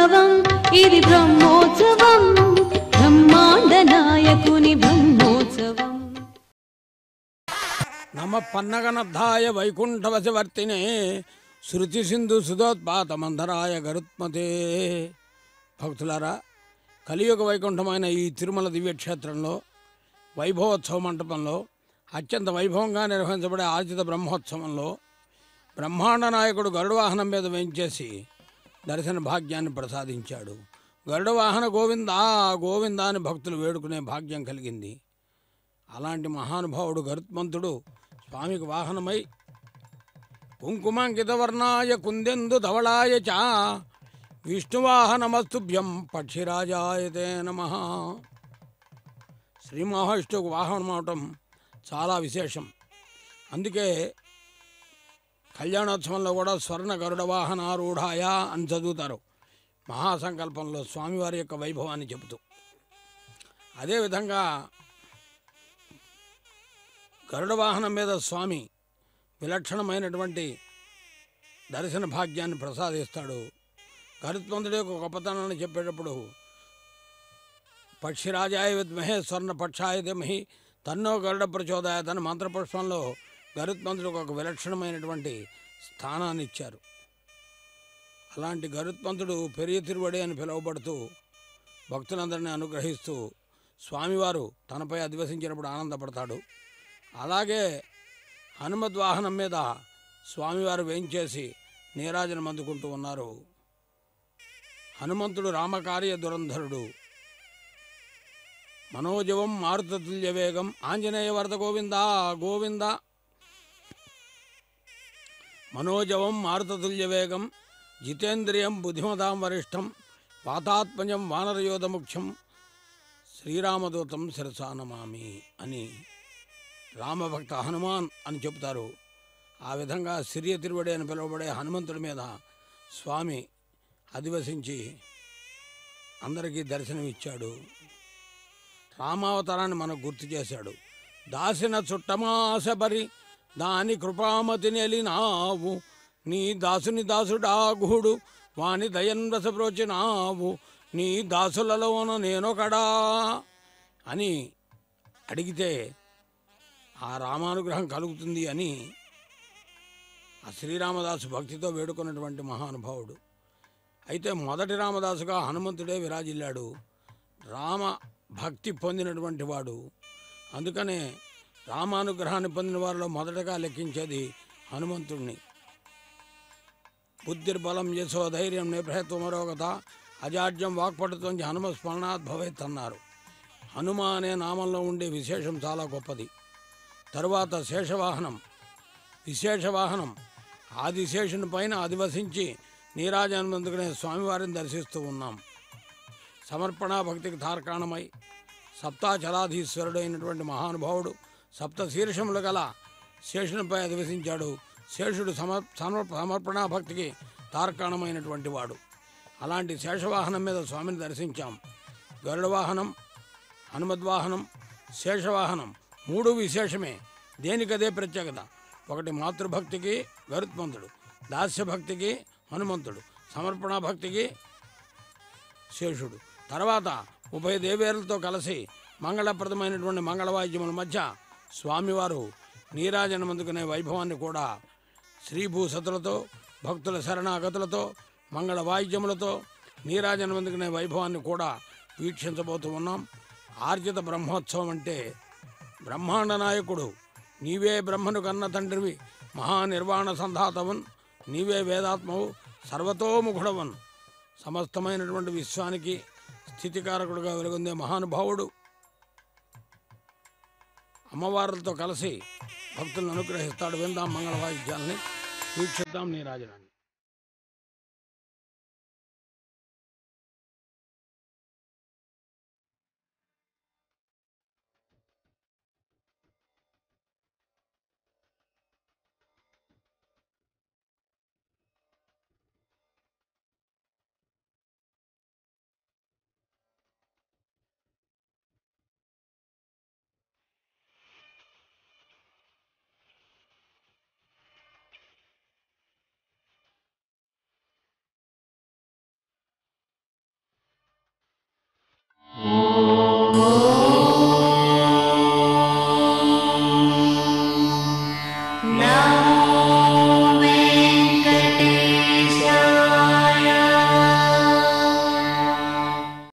బ్రహ్మోత్సవం ఇది బ్రహ్మోత్సవం బ్రహ్మాండ నాయకుని బ్రహ్మోత్సవం నమ పన్నగనద్ధాయ వైకుంఠవశవర్తినే శృతి సింధు సుధోత్పాత మందరాయ గరుత్మతే భక్తులారా కలియుగ వైకుంఠమైన ఈ తిరుమల దివ్యక్షేత్రంలో వైభవోత్సవ మంటపంలో అత్యంత వైభవంగా నిర్వహించబడే ఆర్జిత బ్రహ్మోత్సవంలో బ్రహ్మాండ నాయకుడు గరుడ వాహనం మీద వేయించేసి దర్శన భాగ్యాన్ని ప్రసాదించాడు గరుడ వాహన గోవిందా గోవిందా అని భక్తులు వేడుకునే భాగ్యం కలిగింది అలాంటి మహానుభావుడు గరుత్మంతుడు స్వామికి వాహనమై కుంకుమాంకితవర్ణాయ కుందెందు ధవళాయ చ విష్ణువాహనమస్తుభ్యం పక్షిరాజాయతే నమ శ్రీ మహావిష్ణువుకు వాహనం అవటం చాలా విశేషం అందుకే కళ్యాణోత్సవంలో కూడా స్వర్ణ గరుడ వాహనారూఢాయ అని చదువుతారు మహాసంకల్పంలో స్వామివారి యొక్క వైభవాన్ని చెబుతూ అదేవిధంగా గరుడ వాహనం మీద స్వామి విలక్షణమైనటువంటి దర్శన భాగ్యాన్ని ప్రసాదిస్తాడు గరుత్మంతుడి యొక్క గొప్పతనాన్ని చెప్పేటప్పుడు పక్షిరాజాయ విద్మహే స్వర్ణ పక్షాయ ధీమహి తన్నో గరుడ ప్రచోదయాత్ అని మంత్రపుష్పంలో గరుత్మంతుడికి ఒక విలక్షణమైనటువంటి స్థానాన్ని ఇచ్చారు అలాంటి గరుత్మంతుడు పెరియ తిరువడి అని పిలువబడుతూ భక్తులందరినీ అనుగ్రహిస్తూ స్వామివారు తనపై అధివసించినప్పుడు ఆనందపడతాడు అలాగే హనుమద్ వాహనం మీద స్వామివారు వేయించేసి నీరాజనం అందుకుంటూ ఉన్నారు హనుమంతుడు రామకార్య దురంధరుడు మనోజవం మారుతతుల్య వేగం ఆంజనేయ వరద గోవింద గోవింద మనోజవం మారుతతుల్య వేగం జితేంద్రియం బుద్ధిమతాం వరిష్టం పాతాత్మజం వానరయోధముఖ్యం శ్రీరామదూతం శిరసానమామి అని రామభక్త హనుమాన్ అని చెబుతారు ఆ విధంగా సిరియ తిరువడి అని పిలువబడే హనుమంతుడి మీద స్వామి అధివసించి అందరికీ దర్శనమిచ్చాడు రామావతారాన్ని మనకు గుర్తు చేశాడు దాసిన చుట్టమాసబరి దాని కృపామతి నెలినావు నీ దాసుని దాసుడా గుహుడు వాని దయన్ రసప్రోచినావు నీ దాసులలోన నేనొకడా అని అడిగితే ఆ రామానుగ్రహం కలుగుతుంది అని ఆ శ్రీరామదాసు భక్తితో వేడుకున్నటువంటి మహానుభావుడు అయితే మొదటి రామదాసుగా హనుమంతుడే విరాజిల్లాడు రామ భక్తి పొందినటువంటి వాడు అందుకనే రామానుగ్రహాన్ని పొందిన వారిలో మొదటగా లెక్కించేది హనుమంతుడిని బుద్ధిర్బలం యశో ధైర్యం నిప్రహత్వమరోగత అజాడ్యం వాక్పటుత్వం హనుమ స్మరణాత్ భవేత్ అన్నారు హనుమ అనే నామంలో ఉండే విశేషం చాలా గొప్పది తరువాత శేషవాహనం విశేషవాహనం ఆదిశేషుని పైన అధివసించి నీరాజనందుకునే స్వామివారిని దర్శిస్తూ ఉన్నాం సమర్పణ భక్తికి తార్కాణమై సప్తాచలాధీశ్వరుడైనటువంటి మహానుభావుడు సప్త శీర్షములు గల శేషునిపై అధివసించాడు శేషుడు సమర్ సమర్ సమర్పణ భక్తికి తార్కాణమైనటువంటి వాడు అలాంటి శేషవాహనం మీద స్వామిని దర్శించాం గరుడ వాహనం హనుమద్వాహనం శేషవాహనం మూడు విశేషమే దేనికదే ప్రత్యేకత ఒకటి మాతృభక్తికి గరుత్మంతుడు దాస్యభక్తికి హనుమంతుడు సమర్పణ భక్తికి శేషుడు తర్వాత ఉభయ దేవేరులతో కలిసి మంగళప్రదమైనటువంటి మంగళవాద్యముల మధ్య స్వామివారు నీరాజనం అందుకునే వైభవాన్ని కూడా శ్రీభూసతులతో భక్తుల శరణాగతులతో మంగళ వాయిద్యములతో నీరాజనం అందుకునే వైభవాన్ని కూడా వీక్షించబోతూ ఉన్నాం ఆర్జిత బ్రహ్మోత్సవం అంటే బ్రహ్మాండ నాయకుడు నీవే బ్రహ్మను కన్న తండ్రివి మహానిర్వాణ సంధాతవన్ నీవే వేదాత్మవు సర్వతోముఖుడవన్ సమస్తమైనటువంటి విశ్వానికి స్థితికారకుడుగా వెలుగొందే మహానుభావుడు అమ్మవార్లతో కలిసి భక్తులను అనుగ్రహిస్తాడు విందాం మంగళ వాయిద్యాల్ని వీక్షిద్దాం నీరాజనాన్ని